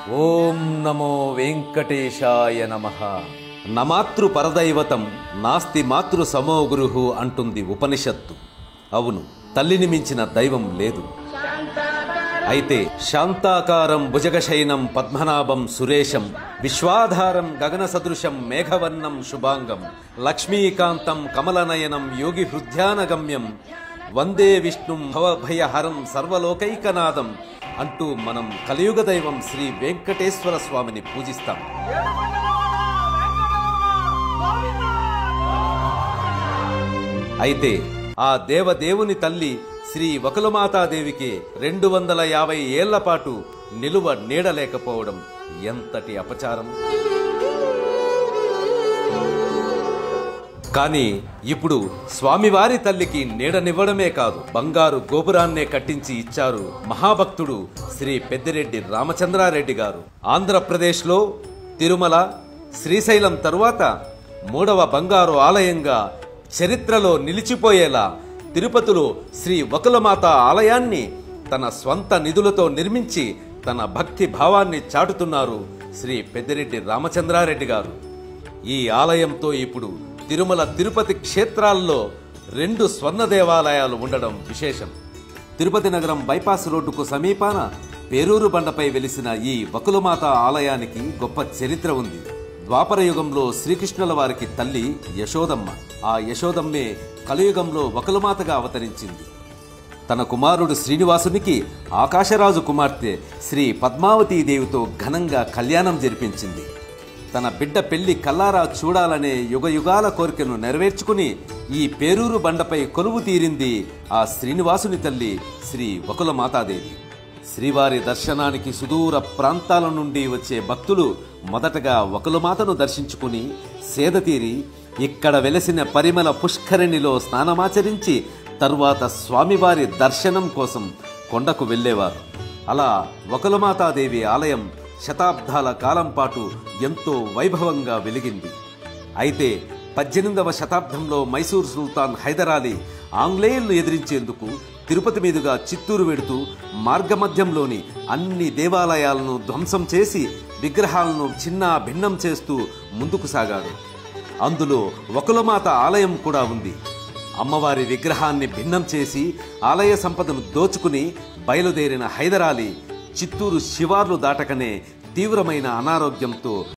ఓం నమో వెంకటేశాయ నమ నమాతృ పరదైవతం నాస్తి మాతృ సమో గురుహు అంటుంది ఉపనిషత్తు అవును తల్లిని మించిన దైవం లేదు అయితే శాంతాకారం భుజగశయనం పద్మనాభం సురేశం విశ్వాధారం గగన సదృశం మేఘవర్ణం శుభాంగం లక్ష్మీకాంతం కమలనయనం యోగి హృద్యానగమ్యం వందే విష్ణుం భవభయహరం సర్వలోకైకనాదం అంటూ మనం కలియుగ దైవం శ్రీ వెంకటేశ్వర స్వామిని పూజిస్తాం అయితే ఆ దేవదేవుని తల్లి శ్రీ వకులమాతాదేవికి రెండు వందల యాభై ఏళ్ల పాటు నిలువ నీడలేకపోవడం ఎంతటి అపచారం కానీ ఇప్పుడు స్వామివారి తల్లికి నీడనివ్వడమే కాదు బంగారు గోపురాన్నే కట్టించి ఇచ్చారు మహాభక్తుడు శ్రీ పెద్దిరెడ్డి రామచంద్రారెడ్డి గారు ఆంధ్రప్రదేశ్లో తిరుమల శ్రీశైలం తరువాత మూడవ బంగారు ఆలయంగా చరిత్రలో నిలిచిపోయేలా తిరుపతిలో శ్రీ వకులమాత ఆలయాన్ని తన స్వంత నిధులతో నిర్మించి తన భక్తి భావాన్ని చాటుతున్నారు శ్రీ పెద్దిరెడ్డి రామచంద్రారెడ్డి గారు ఈ ఆలయంతో ఇప్పుడు తిరుమల తిరుపతి క్షేత్రాల్లో రెండు స్వర్ణ దేవాలయాలు ఉండడం విశేషం తిరుపతి నగరం బైపాస్ రోడ్డుకు సమీపాన పేరూరు బండపై వెలిసిన ఈ వకులమాత ఆలయానికి గొప్ప చరిత్ర ఉంది ద్వాపర యుగంలో శ్రీకృష్ణుల వారికి తల్లి యశోదమ్మ ఆ యశోదమ్మే కలియుగంలో వకులమాతగా అవతరించింది తన కుమారుడు శ్రీనివాసునికి ఆకాశరాజు కుమార్తె శ్రీ పద్మావతీ దేవితో ఘనంగా కళ్యాణం జరిపించింది తన బిడ్డ పెళ్లి కల్లారా చూడాలనే యుగయుగాల కోరికను నెరవేర్చుకుని ఈ పేరూరు బండపై కొలువు తీరింది ఆ శ్రీనివాసుని తల్లి శ్రీ వకుల మాతాదేవి శ్రీవారి దర్శనానికి సుదూర ప్రాంతాల నుండి వచ్చే భక్తులు మొదటగా వకులమాతను దర్శించుకుని సేదతీరి ఇక్కడ వెలసిన పరిమళ పుష్కరిణిలో స్నానమాచరించి తరువాత స్వామివారి దర్శనం కోసం కొండకు వెళ్ళేవారు అలా వకులమాతాదేవి ఆలయం శతాబ్దాల కాలం పాటు ఎంతో వైభవంగా వెలిగింది అయితే పద్దెనిమిదవ శతాబ్దంలో మైసూర్ సుల్తాన్ హైదరాలీ ఆంగ్లేయులను ఎదిరించేందుకు తిరుపతి మీదుగా చిత్తూరు వెడుతూ మార్గమధ్యంలోని అన్ని దేవాలయాలను ధ్వంసం చేసి విగ్రహాలను చిన్న భిన్నం చేస్తూ ముందుకు సాగాడు అందులో వకులమాత ఆలయం కూడా ఉంది అమ్మవారి విగ్రహాన్ని భిన్నం చేసి ఆలయ సంపదను దోచుకుని బయలుదేరిన హైదరాలీ చిత్తూరు శివార్లు దాటకనే తీవ్రమైన అనారోగ్యంతో